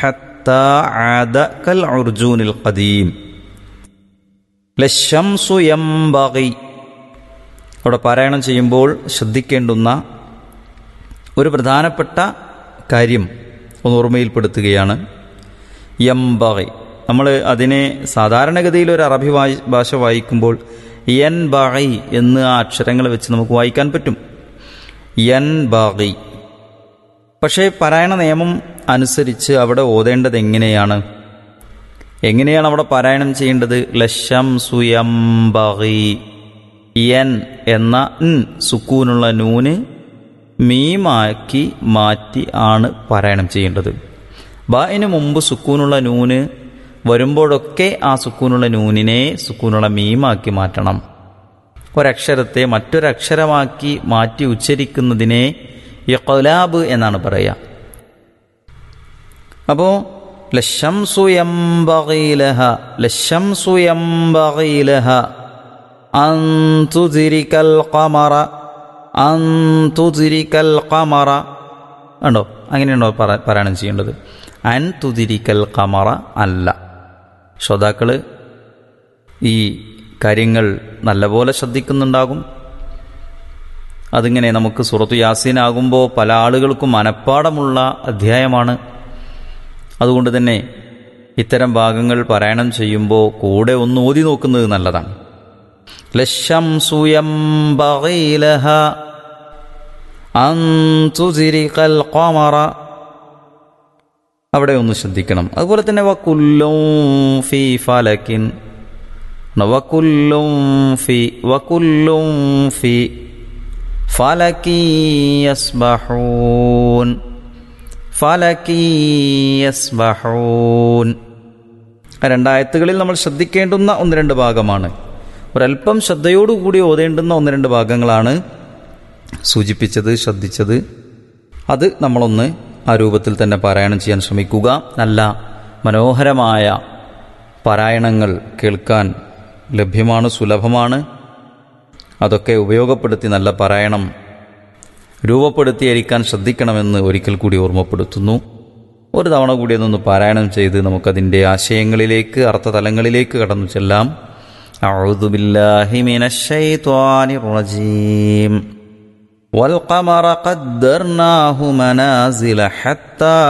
حتى عاد كالعرجون القديم للشمس ينبغي അവിടെ പാരായണം ചെയ്യുമ്പോൾ ശ്രദ്ധിക്കേണ്ടുന്ന ഒരു പ്രധാനപ്പെട്ട കാര്യം ഒന്ന് ഓർമ്മയിൽപ്പെടുത്തുകയാണ് യംബഗി നമ്മൾ അതിനെ സാധാരണഗതിയിൽ ഒരു അറബി വായി- ഭാഷ വായിക്കുമ്പോൾ യൻ ബഗി എന്ന് ആ അക്ഷരങ്ങൾ വെച്ച് നമുക്ക് വായിക്കാൻ പറ്റും യൻ ബഗി പക്ഷേ പാരായണ നിയമം അനുസരിച്ച് അവിടെ ഓതേണ്ടത് എങ്ങനെയാണ് എങ്ങനെയാണ് അവിടെ പാരായണം ചെയ്യേണ്ടത് ലശം സുയംബഗി യൻ എന്ന ൻ സുക്കൂനുള്ള നൂന് മീമാക്കി മാറ്റി ആണ് പാരായണം ചെയ്യേണ്ടത് ബായിന് മുമ്പ് സുക്കൂനുള്ള നൂന് വരുമ്പോഴൊക്കെ ആ സുക്കൂനുള്ള നൂനിനെ സുക്കൂനുള്ള മീമാക്കി മാറ്റണം ഒരക്ഷരത്തെ മറ്റൊരക്ഷരമാക്കി മാറ്റി ഉച്ചരിക്കുന്നതിനെ യഖലാബ് എന്നാണ് പറയുക അപ്പോ ലശംസു യംബഗീലഹ ലശംസു യംബഗീലഹ അൻ തുദ്രിക്കൽ ഖമറ അൻ തുദ്രിക്കൽ ഖമറ ഉണ്ടോ അങ്ങനെയുണ്ടോ പറ- പാരായണം ചെയ്യേണ്ടത് അൻ തുതിരിക്കൽ ഖമറ അല്ല ശ്രോതാക്കള് ഈ കാര്യങ്ങൾ നല്ലപോലെ ശ്രദ്ധിക്കുന്നുണ്ടാകും അതിങ്ങനെ നമുക്ക് സുറത്തു യാസീനാകുമ്പോൾ പല ആളുകൾക്കും മനഃപ്പാടമുള്ള അധ്യായമാണ് അതുകൊണ്ട് തന്നെ ഇത്തരം ഭാഗങ്ങൾ പാരായണം ചെയ്യുമ്പോൾ കൂടെ ഒന്ന് ഓതി നോക്കുന്നത് നല്ലതാണ് ലശംസു യംബഗീലഹ അൻ തുസിരിഖൽ ഖമറ അവിടെ ഒന്ന് ശ്രദ്ധിക്കണം അതുപോലെ തന്നെ വക്കുല്ലും ഫി ഫലക്കിൻ വക്കുല്ലും ഫി വക്കുല്ലും ഫി ഫലക്കി യസ്ബഹൂൻ ഫലക്കി യസ്ബഹൂൻ രണ്ടായത്തുകളിൽ നമ്മൾ ശ്രദ്ധിക്കേണ്ടുന്ന ഒന്ന് രണ്ട് ഭാഗമാണ് ഒരല്പം ശ്രദ്ധയോടുകൂടി ഓതേണ്ടുന്ന ഒന്ന് രണ്ട് ഭാഗങ്ങളാണ് സൂചിപ്പിച്ചത് ശ്രദ്ധിച്ചത് അത് നമ്മളൊന്ന് ആ രൂപത്തിൽ തന്നെ പാരായണം ചെയ്യാൻ ശ്രമിക്കുക നല്ല മനോഹരമായ പാരായണങ്ങൾ കേൾക്കാൻ ലഭ്യമാണ് സുലഭമാണ് അതൊക്കെ ഉപയോഗപ്പെടുത്തി നല്ല പാരായണം രൂപപ്പെടുത്തിയിരിക്കാൻ ശ്രദ്ധിക്കണമെന്ന് ഒരിക്കൽ കൂടി ഓർമ്മപ്പെടുത്തുന്നു ഒരു തവണ കൂടി അതൊന്ന് പാരായണം ചെയ്ത് നമുക്കതിൻ്റെ ആശയങ്ങളിലേക്ക് അർത്ഥതലങ്ങളിലേക്ക് കടന്നു ചെല്ലാം أعوذ بالله من الشيطان الرجيم والقمر قدرناه منازل حتى